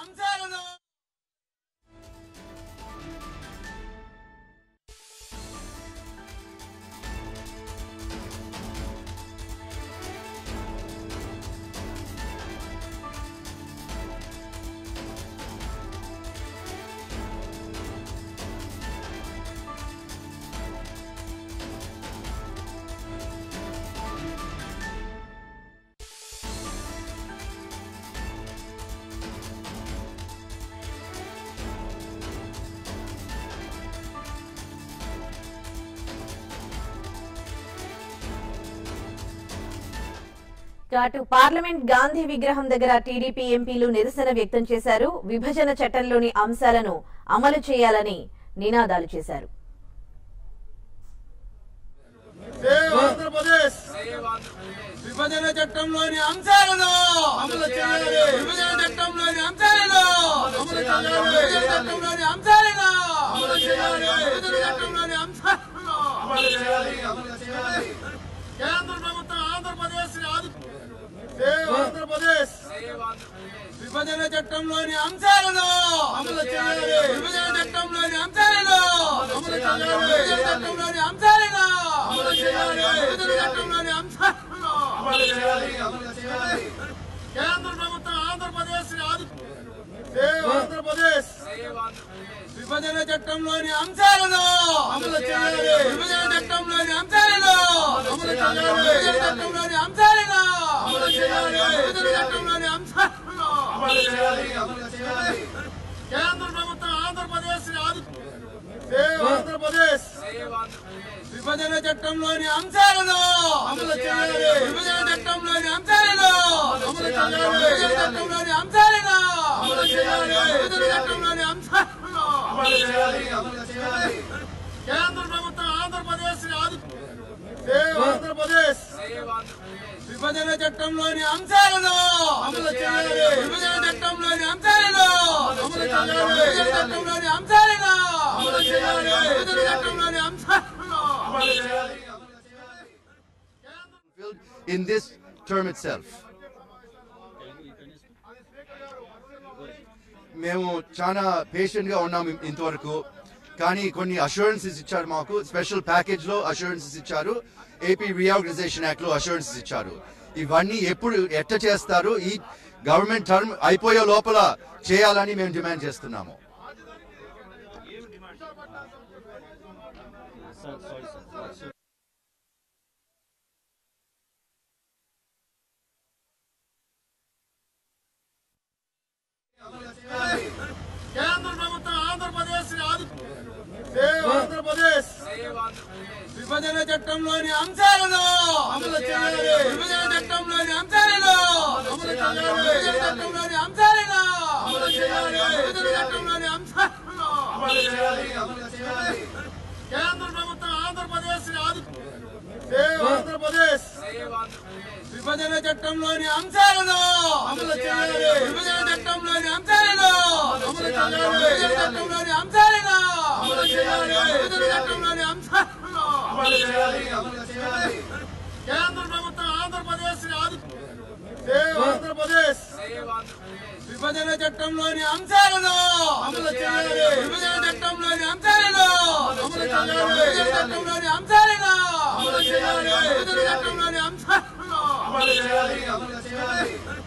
అంశాలను అటు పార్లమెంట్ గాంధీ విగ్రహం దగ్గర టీడీపీ ఎంపీలు నిరసన వ్యక్తం చేశారు విభజన చట్టంలోని అంశాలను అమలు చేయాలని నినాదాలు చేశారు సేవ్ ఆంధ్రప్రదేశ్ విభజన చట్టంలోని అంశాలను అమలు చేయాలి విభజన చట్టంలోని అంశాలను అమలు చేయాలి విభజన చట్టంలోని అంశాలను అమలు చేయాలి విభజన చట్టంలోని అంశాలను అమలు చేయాలి అమలు చేయాలి కేంద్ర ప్రభుత్వం ఆంధ్రప్రదేశ్ ఆదు సేవ్ ఆంధ్రప్రదేశ్ విభజన చట్టంలోని అంశాలను అమలు చేయాలి విభజన చట్టంలోని అంశాలను అమలు చేయాలి విభజన చట్టంలోని అంశాలను అమలు చేయాలి విభజన చట్టంలోని అంశాలను అమలు చేయాలి అమలు చేయాలి కేంద్ర ప్రభుత్వం ఆంధ్రప్రదేశ్ ఆదు సేవ్ ఆంధ్రప్రదేశ్ విభజన చట్టంలోని అంశాలను అమలు చేయాలి విభజన చట్టంలోని అంశాలను అమలు చేయాలి విభజన చట్టంలోని అంశాలను అమలు చేయాలి విభజన చట్టంలోని అంశాలను అమలు చేయాలి అమలు చేయాలి కేంద్ర ప్రభుత్వం ఆంధ్రప్రదేశ్ ఆదు సేవ్ ఆంధ్రప్రదేశ్ విభజన చట్టంలోని అంశాలను అమలు చేయాలి విభజన చట్టంలోని అంశాలను అమలు చేయాలి విభజన చట్టంలోని అంశాలను అమలు చేయాలి విభజన చట్టంలోని అంశాలను అమలు చేయాలి అమలు చేయాలి కేంద్ర ప్రభుత్వం ఆంధ్రప్రదేశ్ ఆదు సేవ్ ఆంధ్రప్రదేశ్ విభజన చట్టంలోని అంశాలను అమలు చేయాలి విభజన చట్టంలోని అంశాలను అమలు చేయాలి విభజన చట్టంలోని అంశాలను అమలు చేయాలి విభజన చట్టంలోని అంశాలను అమలు చేయాలి అమలు చేయాలి fulfilled in this term itself. మేము చాలా పేషెంట్ గా ఉన్నాం ఇ- ఇంతవరకు కానీ కొన్ని అష్యూరెన్సెస్ ఇచ్చారు మాకు స్పెషల్ ప్యాకేజ్ లో అష్యూరెన్సెస్ ఇచ్చారు ఏపీ రీఆర్గనైజేషన్ యాక్ట్ లో అష్యూరెన్సెస్ ఇచ్చారు ఇవన్నీ ఎప్పుడు ఎట్ట చేస్తారు ఈ గవర్నమెంట్ టర్మ్ అయిపోయే లోపల చేయాలని మేము డిమాండ్ చేస్తున్నాము కేంద్ర ప్రభుత్వం ఆంధ్రప్రదేశ్ ఆదు సేవ్ ఆంధ్రప్రదేశ్ విభజన చట్టంలోని అంశాలను అమలు చేయాలి విభజన చట్టంలోని అంశాలను అమలు చేయాలి విభజన చట్టంలోని అంశాలను అమలు చేయాలి విభజన చట్టంలోని అంశాలను అమలు చేయాలి అమలు చేయాలి కేంద్ర ప్రభుత్వం ఆంధ్రప్రదేశ్ ఆదు సేవ్ ఆంధ్రప్రదేశ్ విభజన చట్టంలోని అంశాలను అమలు చేయాలి విభజన చట్టంలోని అంశాలను అమలు చేయాలి విభజన చట్టంలోని అంశాలను అమలు చేయాలి విభజన చట్టంలోని అంశాలను అమలు చేయాలి అమలు చేయాలి కేంద్ర ప్రభుత్వం ఆంధ్రప్రదేశ్ ఆదు సేవ్ ఆంధ్రప్రదేశ్ విభజన చట్టంలోని అంశాలను అమలు చేయాలి విభజన చట్టంలోని అంశాలను అమలు చేయాలి విభజన చట్టంలోని అంశాలను అమలు చేయాలి విభజన చట్టంలోని అంశాలను అమలు చేయాలి అమలు చేయాలి